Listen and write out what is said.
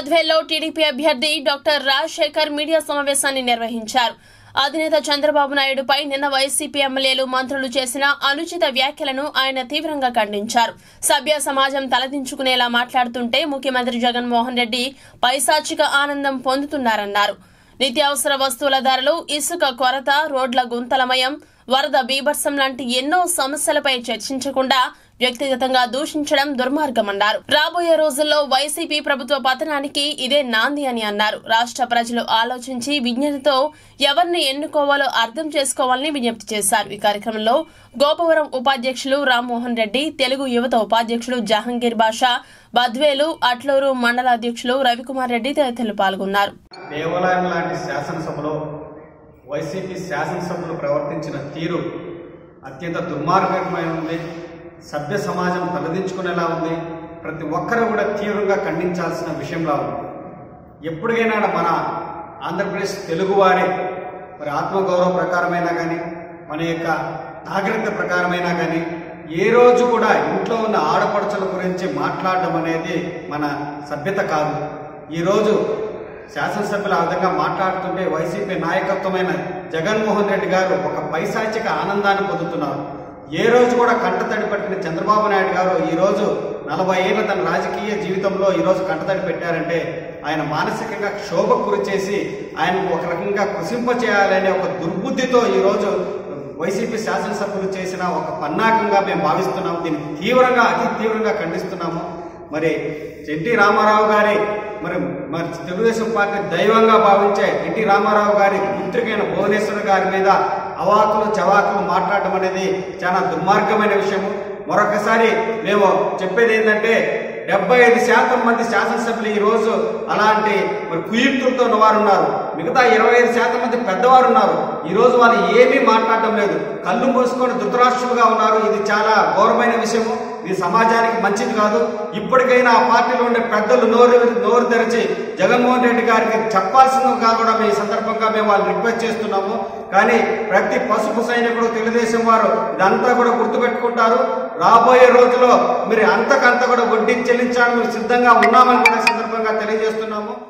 బద్వేల్లో TDP అభ్యర్థి doctor Rajasekhar media సమావేశాన్ని నిర్వహించారు అధినేత చంద్రబాబు నాయుడుపై నిన్న వైసీపీ ఎమ్మెల్యేలు మంత్రులు చేసిన అనుచిత వ్యాఖ్యలను ఆయన తీవ్రంగా ఖండించారు సభ్య సమాజం తలదించుకునేలా మాట్లాడుతుంటే ముఖ్యమంత్రి జగన్మోహన్ రెడ్డి పైశాచిక ఆనందం పొందుతున్నారన్నారు నిత్యావసర వస్తువుల ధరలు ఇసుక కొరత రోడ్ల గుంతలమయం వరద బీభత్సం లాంటి ఎన్నో సమస్యలపై చర్చించకుండా వ్యక్తిగతంగా దూషించడం దుర్మార్గమన్నారు రాబోయే రోజుల్లో వైసీపీ ప్రభుత్వ పతనానికి ఇదే నాంది అని అన్నారు రాష్ట్ర ప్రజలు ఆలోచించి విజ్ఞతతో ఎవరిని ఎన్నుకోవాలో అర్థం చేసుకోవాలని విజ్ఞప్తి చేశారు ఈ కార్యక్రమంలో గోపవరం ఉపాధ్యక్షులు రామ్మోహన్ రెడ్డి తెలుగు యువత ఉపాధ్యక్షులు జహంగీర్ బాషా బద్వేలు అట్లూరు మండల అధ్యక్షులు రవికుమార్ రెడ్డి తదితరులు పాల్గొన్నారు దేవాలయం లాంటి శాసనసభలో వైసీపీ శాసనసభ్యులు ప్రవర్తించిన తీరు అత్యంత దుర్మార్గమైన ఉంది సభ్య సమాజం తలదించుకునేలా ఉంది ప్రతి ఒక్కరూ కూడా తీవ్రంగా ఖండించాల్సిన విషయంలా ఉంది ఎప్పటికైనా మన ఆంధ్రప్రదేశ్ తెలుగువారి మరి ఆత్మగౌరవ ప్రకారమైనా కానీ మన యొక్క నాగరికత ప్రకారమైనా కానీ ఏ రోజు కూడా ఇంట్లో ఉన్న ఆడపడుచుల గురించి మాట్లాడడం అనేది మన సభ్యత కాదు ఈరోజు శాసనసభ్యులు ఆ విధంగా మాట్లాడుతుంటే వైసీపీ నాయకత్వమైన జగన్మోహన్ రెడ్డి గారు ఒక పైశాచిక ఆనందాన్ని పొందుతున్నారు ఏ రోజు కూడా కంటతడి పట్టిన చంద్రబాబు నాయుడు గారు ఈ రోజు నలభై ఏళ్ళ తన రాజకీయ జీవితంలో ఈ రోజు కంటతడి పెట్టారంటే ఆయన మానసికంగా క్షోభకు గురి చేసి ఆయనకు ఒక రకంగా కృషింపచేయాలనే ఒక దుర్బుద్ధితో ఈ రోజు వైసీపీ శాసనసభ్యులు చేసిన ఒక పన్నాకంగా మేము భావిస్తున్నాము దీన్ని తీవ్రంగా అతి తీవ్రంగా ఖండిస్తున్నాము మరి ఎన్టీ రామారావు గారి మరి మరి తెలుగుదేశం పార్టీ దైవంగా భావించే ఎన్టీ రామారావు గారి పుత్రికైన భువనేశ్వర్ గారి మీద అవాకులు చవాకులు మాట్లాడటం అనేది చాలా దుర్మార్గమైన విషయము మరొకసారి మేము చెప్పేది ఏంటంటే డెబ్బై ఐదు శాతం మంది శాసనసభ్యులు ఈ రోజు అలాంటి మరి కుయుక్తులతో ఉన్నవారు ఉన్నారు మిగతా ఇరవై ఐదు శాతం మంది పెద్దవారు ఉన్నారు ఈ రోజు వాళ్ళు ఏమీ మాట్లాడటం లేదు కళ్ళు మూసుకొని ధృతరాష్ట్రులుగా ఉన్నారు ఇది చాలా ఘోరమైన విషయము ఇది సమాజానికి మంచిది కాదు ఇప్పటికైనా ఆ పార్టీలో ఉండే పెద్దలు నోరు నోరు తెరిచి జగన్మోహన్ రెడ్డి గారికి చెప్పాల్సిందిగా కూడా మేము ఈ సందర్భంగా మేము వాళ్ళు రిక్వెస్ట్ చేస్తున్నాము కానీ ప్రతి పసుపు సైనికుడు తెలుగుదేశం వారు ఇదంతా కూడా గుర్తుపెట్టుకుంటారు రాబోయే రోజుల్లో మీరు అంతకంత కూడా వడ్డీ చెల్లించడానికి మేము సిద్ధంగా ఉన్నామని కూడా ఈ సందర్భంగా తెలియజేస్తున్నాము